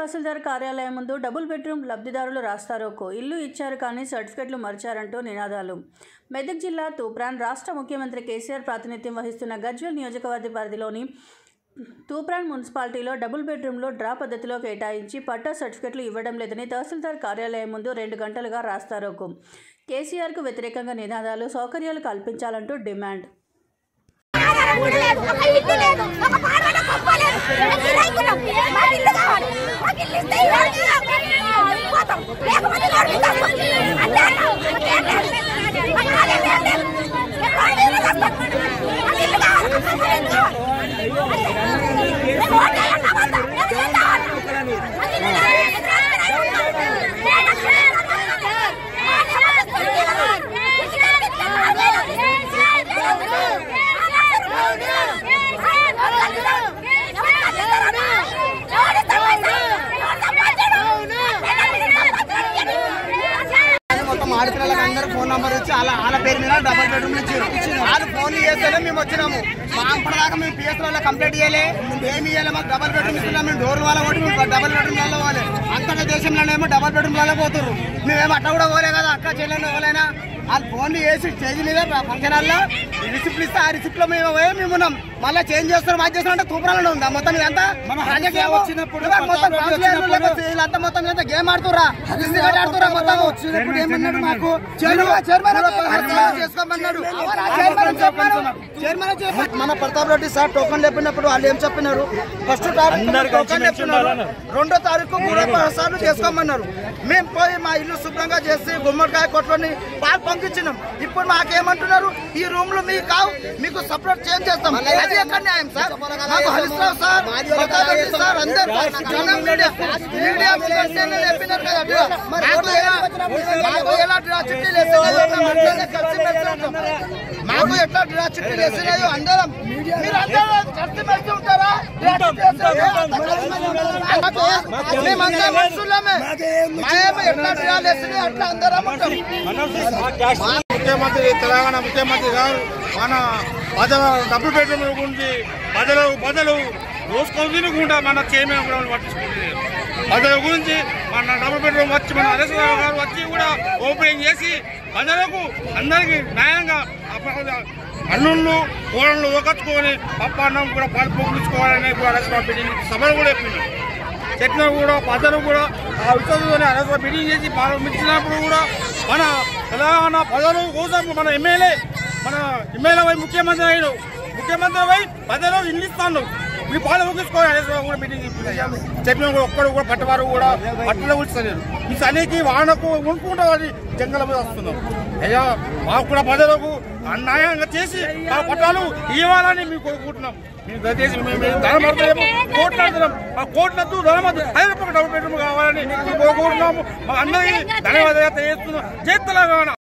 తహసీల్దార్ కార్యాలయం ముందు double bedroom లబ్ధిదారులు రాస్తారోకో ఇల్లు ఇచ్చారు కానీ సర్టిఫికెట్లు మర్చారంటూ నినాదాలు మెదక్ జిల్లా తూప్రాన్ రాష్ట్ర ముఖ్యమంత్రి కేసీఆర్ ప్రాతినిధ్యం వహిస్తున్న గజ్వెల్ నియోజకవర్గ పరిధిలోని తూప్రాన్ మున్సిపాలిటీలో డబుల్ బెడ్రూమ్లో డ్రా పద్ధతిలో కేటాయించి పట్టా సర్టిఫికెట్లు ఇవ్వడం లేదని తహసీల్దార్ కార్యాలయం ముందు రెండు గంటలుగా రాస్తారోకు కేసీఆర్కు వ్యతిరేకంగా నినాదాలు సౌకర్యాలు కల్పించాలంటూ డిమాండ్ ఆధారం కూడా లేదు ఒక ఇల్లు లేదు ఒక పాడబడ్డ కుప్ప లేదు మేము కిరాయికున్నాం మాకు ఇల్లు కావాలి మాకు ఇల్లు ఇస్తే ఈ రోజు పోతాం లేకపోతే రోడ్డు మీద వస్తాం. అంతే అన్న. మాకేం లేదు. మాకు ఆదాయం ఏం లేదు. మేము రోడ్డు మీద వస్తాం. మాకు ఇల్లు కావాలి. మాకు ఇల్లు కావాలి. మేము ఓటు వేయాలన్నా పోతాం. మేము ఇల్లు కావాలి. మాకు ఇల్లు కావాలి. మేము అక్కడే ఉంటాం. మాకు సమస్య ఇల్లు కావాలి. ఇల్లు మొత్తం ఆడపిల్లలకు అందరూ ఫోన్ నంబర్ ఇచ్చి వాళ్ళ వాళ్ళ పేరు మీద డబల్ బెడ్రూమ్ ఇచ్చారు వాళ్ళు ఫోన్ చేస్తేనే మేము వచ్చినాము మా అప్పటిదాకా మేము పిఎస్ వాళ్ళ కంప్లీట్ చేయలే మేము ఏమి ఇవ్వాలి మాకు డబల్ బెడ్రూమ్ ఇస్తున్నాం మేము డోర్ వాళ్ళ కొట్టి మేము డబల్ బెడ్రూమ్ వాళ్ళ పోవాలి అంతటా దేశంలోనేమో డబల్ బెడ్రూమ్ వాళ్ళ పోతున్నారు మేమేమో అట్లా కూడా పోలే కదా అక్క చెల్లెలు ఎవరైనా వాళ్ళు ఫోన్లు చేసి స్టేజ్ మీద ఫంక్షన్ హాల్లో రిసిప్ట్లు ఇస్తే ఆ రిసిప్ట్ లో మేము పోయి మేము ఉన్నాం మళ్ళీ చేంజ్ చేస్తారు మాకు చేస్తారు అంటే తూపరాలలో ఉందా మొత్తం ఇదంతా రాజకీయం వచ్చినప్పుడు మొత్తం కౌన్సిలర్లు లేకపోతే వీళ్ళంతా మొత్తం ఇదంతా గేమ్ ఆడుతురా ఆడుతురా మొత్తం వచ్చినప్పుడు ఏమన్నాడు మాకు చైర్మన్ చైర్మన్ చేసుకోమన్నాడు చైర్మన్ చెప్పారు చైర్మన్ చెప్పారు మన ప్రతాప్ రెడ్డి సార్ టోకన్ లేపినప్పుడు వాళ్ళు ఏం చెప్పినారు ఫస్ట్ తారీఖు టోకన్ లేపినారు రెండో తారీఖు మూడో సార్లు చేసుకోమన్నారు మేము పోయి మా ఇల్లు శుభ్రంగా చేసి గుమ్మడికాయ కొట్టుకొని పాలు పంపించినాం ఇప్పుడు మాకేమంటున్నారు ఈ రూమ్ లో మీకు కావు మీకు సపరేట్ చేంజ్ చేస్తాం అది ఎక్కడ న్యాయం సార్ మాకు హరిశ్రావు సార్ ప్రతాప్ రెడ్డి సార్ అందరూ చాలా మీడియా మీడియా ముందంటేనే చెప్పినారు కదా అట్లా. మాకు ఎలా- మాకు ఎలా డ్రా చిట్టీలు వేసినాయో మేము అందరం కలిసి మెలిసి ఉంటాం. మాకు ఎట్లా డ్రా చిట్టీలు వేసినాయో అందరం మీరు అందరూ కలిసి మెలిసి ఉంటారా డ్రా చిట్టీ వేసినాయో? మాకు- మేమంతా మనుషులమే మేము ఎట్లా డ్రాలు వేసినాయో అట్లా అందరం ఉంటాం ముఖ్యమంత్రి తెలంగాణ ముఖ్యమంత్రి గారు మన ప్రజల డబ్బులు బెడ్రూమ్ గురించి ప్రజలు ప్రజలు రోజుకొద్దినకుండా మన చైర్మన్ కూడా పట్టించుకుంటున్నారు ప్రజల గురించి మన డబుల్ బెడ్రూమ్ వచ్చి మన నరేష్ రావు గారు వచ్చి కూడా ఓపెనింగ్ చేసి ప్రజలకు అందరికీ న్యాయంగా అప్ప- అల్లుళ్ళు కూరళ్ళు ఒకచ్చుకొని పప్పాన్నం కూడా పాలు పొంగించుకోవాలని కూడా నరేష్ రావు బిడ్డ సభలు కూడా చెప్పినారు చెప్పినా కూడా ప్రజలు కూడా ఆ విశ్వాసంతోనే అరవై మీటింగ్ చేసి ప్రారంభించినప్పుడు కూడా మన తెలంగాణ ప్రజలు కోసం మన ఎమ్మెల్యే మన ఎమ్మెల్యే వై ముఖ్యమంత్రి అయ్యాడు ముఖ్యమంత్రి వై ప్రజలు ఇల్లు ఇస్తాను మీ పాలు ముగించుకోవాలి అనేసి కూడా మీటింగ్ చెప్పిన కూడా ఒక్కడు కూడా పట్టవారు కూడా పట్టలో కూర్చోలేరు ఈ చలికి వానకు ఉనుకుంటా అది జంగల మీద వస్తున్నాం అయ్యా మాకు కూడా ప్రజలకు అన్యాయంగా చేసి మా పట్టాలు ఇవ్వాలని మేము కోరుకుంటున్నాం మేము దయచేసి మేము ధనమర్థం కోట్లాడుతున్నాం ఆ కోట్లద్దు ధనమద్దు హైదరాబాద్ డబుల్ బెడ్రూమ్ కావాలని మేము కోరుకుంటున్నాము మా అందరికీ ధన్యవాదాలు తెలియజేస్తున్నాం జై తెలంగాణ